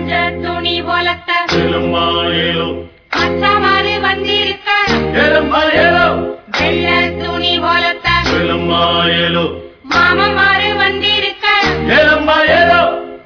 மஞ்ச துணி போலத்த ஏலம்மா ஏலோ மச்சமாறு வந்திருக்க ஏலம்மா ஏலோ வெள்ள துணி போலத்த ஏலம்மா ஏலோ மாமமாறு வந்திருக்க ஏலம்மா ஏலோ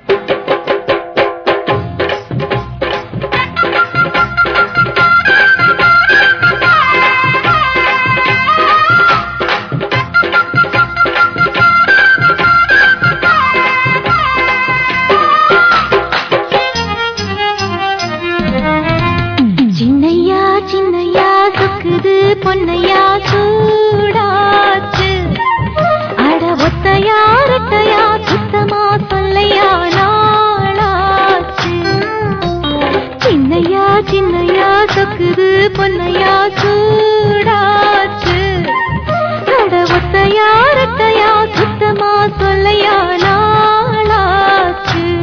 சின்னையா சின்னையா சொக்குது பொன்னையா சூடாச்சு அட ஒத்தையா ரெட்டையா சுத்தமா சொல்லையா நாளாச்சு சின்னையா சின்னையா சொக்குது பொன்னையா சூடாச்சு அட ஒத்தையா ரெட்டையா சுத்தமா சொல்லையா நாளாச்சு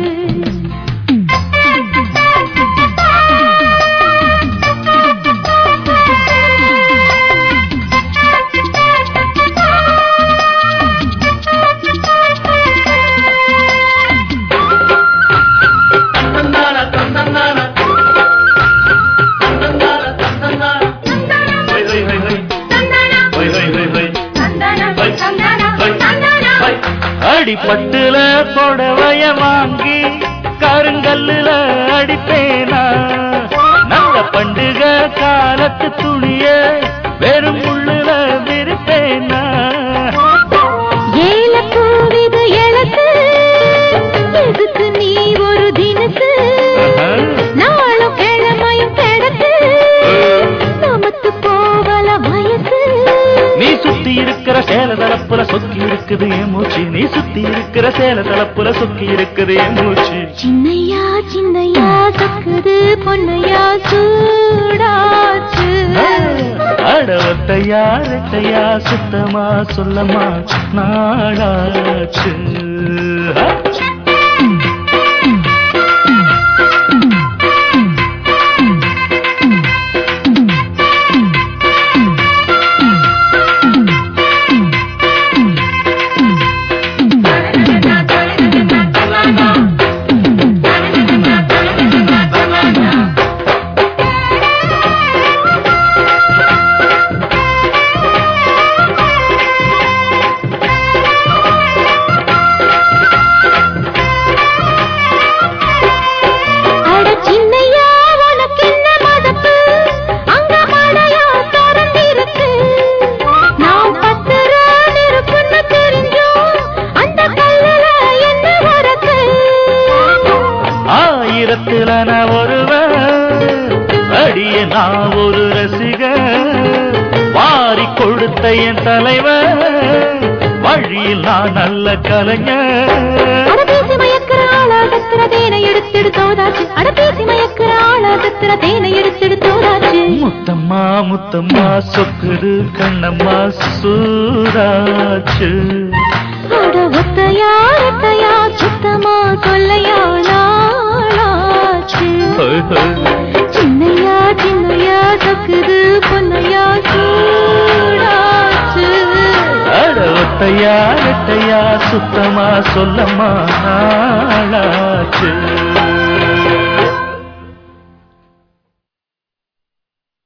தந்தந்தானா தந்தந்தானா தந்தந்தானா தந்தந்தானா ஹை ஹை ஹை ஹை தந்தானா ஹை ஹை ஹை ஹை தந்தானா ஹை தந்தானா ஹை தந்தானா ஹை அடிப்பட்டுல புடவைய வாங்கி கருங்கல்லுல அடிப்பேனா நல்ல பண்டுக காலத்து துணிய வெறும் முள்ளுல விரிப்பேனா ஏல கூவிது எழக்கு எதுக்கு நீ ஒரு தினசு நாளும் கிழமையும் கிடக்கு நமத்து போவல வயசு நீ சுத்தி இருக்கிற சேல தலப்புல சொக்கி இருக்குது என் மூச்சு நீ சுத்தி இருக்கிற சேல தலப்புல சொக்கி இருக்குது என் மூச்சு சின்னையா சின்னையா சக்குது பொன்னையா சூடாச்சு அடவத்தையா ரெட்டையா சுத்தமா சொல்லமா நாளாச்சு அட சின்னையா உனக்கு என்ன மதப்பு அங்க மழையா திறந்திருக்கு நான் பத்து ரூபா இருக்குன்னு தெரிஞ்சும் அந்த கல்லுல என்ன வரக்கு ஆயிரத்துல நான் ஒருவன் அடிய நான் ஒரு ரசிக வாரி கொடுத்த என் தலைவன் வழியில் நான் நல்ல கலைஞர் அடபேசி மயக்கிற ஆளாகத்திர தேனை எடுத்துடு தோதாச்சு அடபேசி மயக்கிற ஆளாகத்திர தேனை எடுத்துடு தோதாச்சு முத்தம்மா முத்தம்மா சொக்குது கண்ணம்மா சூடாச்சு அட ஒத்தையா ரெட்டையா சுத்தமா சொல்லையா நாளாச்சு ஹோய் ஹோய். சின்னையா சின்னையா சொக்குது பொன்னையா சூடாச்சு அட ஒத்தையா ரெட்டையா சுத்தமா சொல்லம்மா நாளாச்சு